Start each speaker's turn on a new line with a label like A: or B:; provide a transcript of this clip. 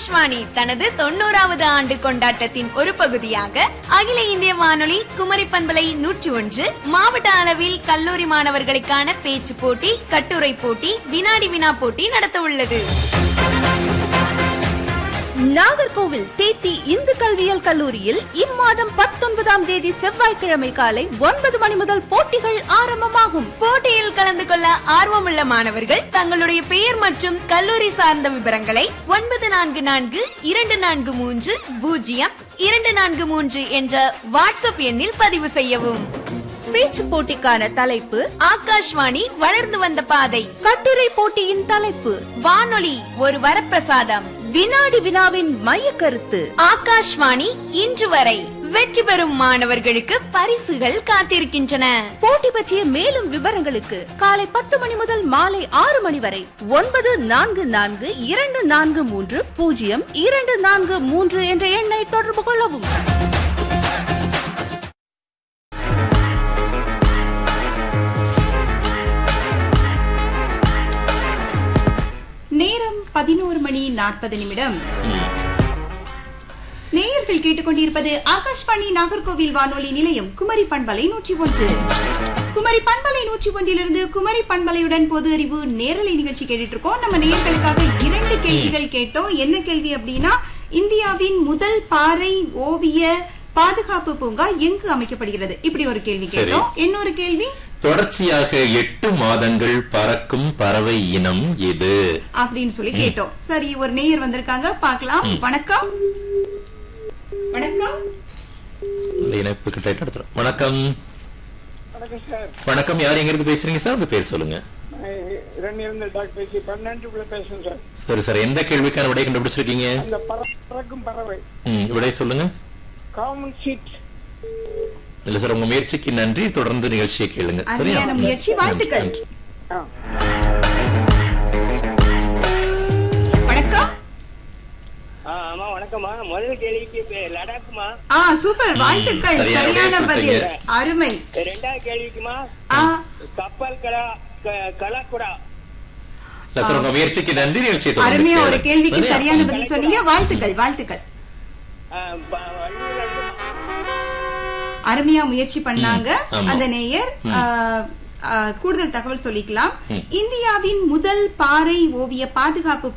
A: ஆகாஷ்வாணி தனது தொண்ணூறாவது ஆண்டு கொண்டாட்டத்தின் ஒரு பகுதியாக அகில இந்திய வானொலி குமரி பண்பலை நூற்றி ஒன்று மாவட்ட அளவில் கல்லூரி மாணவர்களுக்கான பேச்சு போட்டி கட்டுரை போட்டி வினாடி வினா போட்டி நடத்த உள்ளது
B: நாகர்கோவில் தேத்தி இந்து கல்வியியல் கல்லூரியில் இம்மாதம் பத்தொன்பதாம் தேதி செவ்வாய்க்கிழமை காலை ஒன்பது மணி முதல் போட்டிகள் ஆரம்பமாகும்
A: போட்டியில் கலந்து கொள்ள ஆர்வமுள்ள மாணவர்கள் தங்களுடைய பெயர் மற்றும் கல்லூரி சார்ந்த விவரங்களை ஒன்பது நான்கு நான்கு இரண்டு நான்கு மூன்று பூஜ்ஜியம் இரண்டு நான்கு மூன்று என்ற வாட்ஸ்அப் எண்ணில் பதிவு செய்யவும்
B: பேச்சு போட்டிக்கான தலைப்பு
A: ஆகாஷ்வாணி வளர்ந்து வந்த பாதை
B: கட்டுரை போட்டியின் தலைப்பு
A: வானொலி ஒரு வரப்பிரசாதம்
B: வினாடி வினாவின் மைய கருத்து
A: ஆகாஷ்வாணி இன்று வரை வெற்றி பெறும் மாணவர்களுக்கு பரிசுகள் காத்திருக்கின்றன
B: போட்டி பற்றிய மேலும் விவரங்களுக்கு காலை பத்து மணி முதல் மாலை ஆறு மணி வரை ஒன்பது நான்கு நான்கு இரண்டு நான்கு மூன்று பூஜ்ஜியம் இரண்டு நான்கு மூன்று என்ற எண்ணை தொடர்பு கொள்ளவும்
C: நேரம் பதினோரு மணி நாற்பது நிமிடம் நேயர்கள் கேட்டுக்கொண்டிருப்பது ஆகாஷ்வாணி நாகர்கோவில் வானொலி நிலையம் குமரி பண்பலை நூற்றி ஒன்று குமரி பண்பலை நூற்றி ஒன்றிலிருந்து குமரி பண்பலையுடன் பொது அறிவு நேரலை நிகழ்ச்சி கேட்டுட்டு இருக்கோம் நம்ம நேயர்களுக்காக இரண்டு கேள்விகள் கேட்டோம் என்ன கேள்வி அப்படின்னா இந்தியாவின் முதல் பாறை ஓவிய பாதுகாப்பு பூங்கா எங்கு அமைக்கப்படுகிறது இப்படி ஒரு கேள்வி
D: சரி.
C: கேட்டோம் இன்னொரு கேள்வி
D: தொடர்ச்சியாக எட்டு மாதங்கள் பறக்கும் பறவை இனம் இது
C: அப்படின்னு சொல்லி கேட்டோம் சரி ஒரு நேயர் வந்திருக்காங்க பார்க்கலாம் வணக்கம் வணக்கம்
D: இந்த இணைப்பு கிட்ட எடுத்துரும் வணக்கம்
E: வணக்கம் சார்
D: வணக்கம் யார் எங்க இருந்து பேசுறீங்க சார் உங்க பேர் சொல்லுங்க
E: இரண்டிலிருந்து டாக்டர் பேசி பன்னெண்டுக்குள்ள பேசுறேன் சார்
D: சரி சார் எந்த கேள்விக்கான விடை கண்டுபிடிச்சிருக்கீங்க
E: அந்த பற- பறக்கும் பறவை
D: ம், விடை சொல்லுங்க
E: காமன் சீட்
D: இல்ல சார் உங்க முயற்சிக்கு நன்றி தொடர்ந்து நிகழ்ச்சியை கேளுங்க சரியா
C: அருமையான முயற்சி, வாழ்த்துக்கள்.
D: நன்றி.
E: ஆ
C: வணக்கம்
F: ஆ, ஆமா வணக்கம்மா முதல் கேள்விக்கு பே- லடாக்குமா
C: ஆ சூப்பர் வாழ்த்துக்கள்
D: சரியான
C: சரியான
D: விடை
C: பதில்
D: சொல்றீங்க.
C: அருமை
F: ரெண்டாவது கேள்விக்குமா
C: ஆ
F: கப்பல் கடா க- கலக்குடா
D: இல்ல சார் உங்க முயற்சிக்கு நன்றி நிகழ்ச்சியை தொடர்ந்து
C: அருமையா ஒரு
D: கேளுங்க.
C: கேள்விக்கு
D: சரியா?
C: சரியான பதில் சொன்னீங்க வாழ்த்துக்கள் வாழ்த்துக்கள்
F: ஆ, ப- வள்ளியூர்ல இருந்து
C: அருமையா முயற்சி பண்ணாங்க
D: ம், ஆமா.
C: அந்த நேயர் ஆ, ஆ, கூடுதல் தகவல் சொல்லிக்கலாம்
D: ம்.
C: இந்தியாவின் முதல் பாறை ஓவிய பாதுகாப்பு